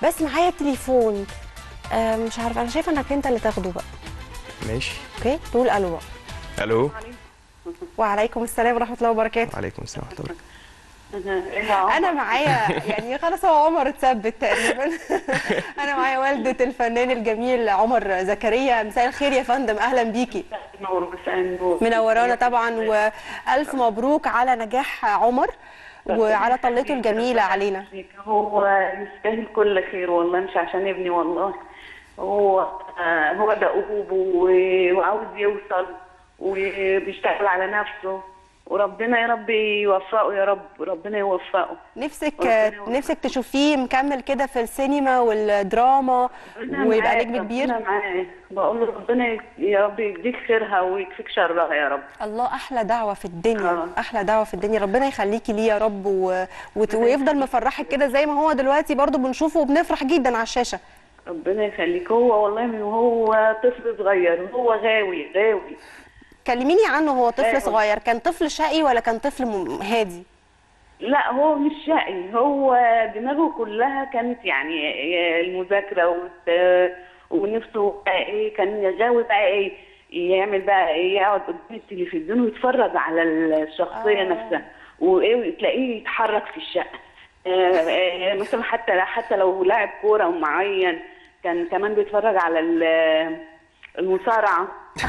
بس معايا تليفون آه مش عارفه انا شايفه انك انت اللي تاخده بقى ماشي اوكي تقول الو بقى الو وعليكم السلام ورحمه الله وبركاته وعليكم السلام ورحمه الله انا معايا يعني خلاص هو عمر اتثبت تقريبا انا معايا والده الفنان الجميل عمر زكريا مساء الخير يا فندم اهلا بيكي نور مساء النور منورانا طبعا والف مبروك على نجاح عمر وعلى طلته الجميله علينا هو يستاهل كل خير والله مش عشان ابني والله هو آه، هو دؤوب و- وعاوز يوصل وبيشتغل على نفسه وربنا يا رب يوفقه يا رب ربنا يوفقه نفسك ربنا يوفقك. نفسك تشوفيه مكمل كده في السينما والدراما ربنا ويبقى معاه، نجم كبير ربنا معاه بقول له ربنا يا رب يديك خيرها ويكفيك شرها يا رب الله احلى دعوه في الدنيا آه. احلى دعوه في الدنيا ربنا يخليكي ليه يا رب و... وت... ويفضل مفرحك كده زي ما هو دلوقتي برضو بنشوفه وبنفرح جدا على الشاشه ربنا يخليك هو والله من هو طفل صغير هو غاوي غاوي كلميني عنه هو طفل أيوة. صغير كان طفل شقي ولا كان طفل م- هادي لا هو مش شقي هو دماغه كلها كانت يعني المذاكرة والت- ونفسه بقى ايه كان غاوي بقى ايه يعمل بقى ايه يقعد قدام التلفزيون ويتفرج على الشخصية آه. نفسها وايه وتلاقيه يتحرك في الشقة آه، آه، مثلا حتى حتى لو لاعب كورة معين كان كمان بيتفرج على ال- المصارعة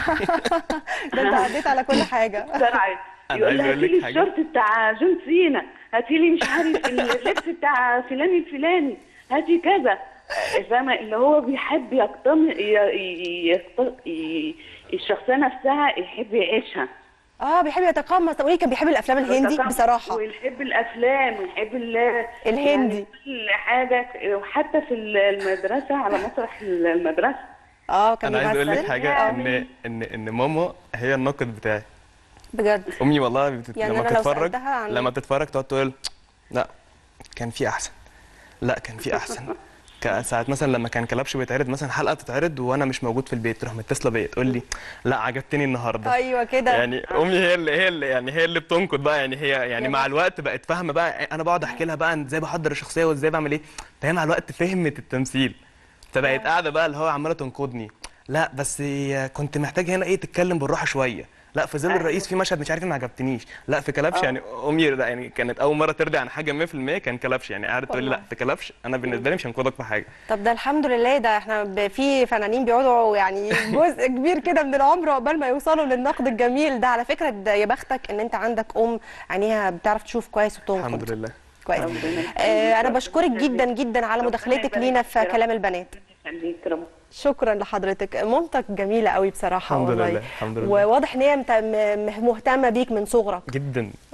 ده انت عديت على كل حاجه طلعت أنا يقول عايز لها أقول هاتي لك لي حاجة. الشورت بتاع جون سينا هاتي لي مش عارف اللبس بتاع فلان الفلاني هاتي كذا فاهمة اللي هو بيحب يقتنع ي- ي- يقت- ي- الشخصية نفسها يحب يعيشها اه بيحب يتقمص تقولي كان بيحب الافلام الهندي يتقمص بصراحه ويحب الافلام ويحب ال- الهندي. يعني كل حاجة وحتى في المدرسة على مسرح المدرسة اه كان انا عايز اقول لك بيمثل حاجه آه، ان ان ان ماما هي الناقد بتاعي بجد امي والله بتت... يعني لما أنا لو تتفرج سألتها عن- لما تتفرج تقعد تقول لا كان في احسن لا كان في احسن ك- ساعات مثلا لما كان كلبش بيتعرض مثلا حلقه تتعرض وانا مش موجود في البيت تروح متصله بيا تقول لي لا عجبتني النهارده ايوه كده يعني امي هي اللي هي اللي يعني هي اللي بتنقد بقى يعني هي يعني يا مع بخت. الوقت بقت فاهمه بقى انا بقعد احكي لها بقى عن ازاي بحضر الشخصيه وازاي بعمل ايه فهي مع الوقت فهمت التمثيل فبقت قاعده بقى اللي هو عماله تنقدني لا بس كنت محتاج هنا ايه تتكلم بالراحه شويه لا في ظل الرئيس في مشهد مش عارف إيه ما عجبتنيش لا في كلبش يعني امي لا يعني كانت اول مره ترضي عن حاجه 100% كان كلبش يعني قعدت تقول لي لا والله. في كلبش انا بالنسبه لي مش هنقدك في حاجه طب ده الحمد لله ده احنا ب- في فنانين بيقعدوا يعني جزء كبير كده من العمر عقبال ما يوصلوا للنقد الجميل ده على فكره ده يا بختك ان انت عندك ام عينيها بتعرف تشوف كويس وتنقد الحمد لله كويس ربنا يخليك. آه انا بشكرك جدا جدا على ربنا مداخلتك يبارك لينا فيك في يا رب. كلام البنات خليك رب شكرا لحضرتك مامتك جميله قوي بصراحه الحمد والله لله، الحمد لله. وواضح ان هي مت- م- مهتمه بيك من صغرك جدا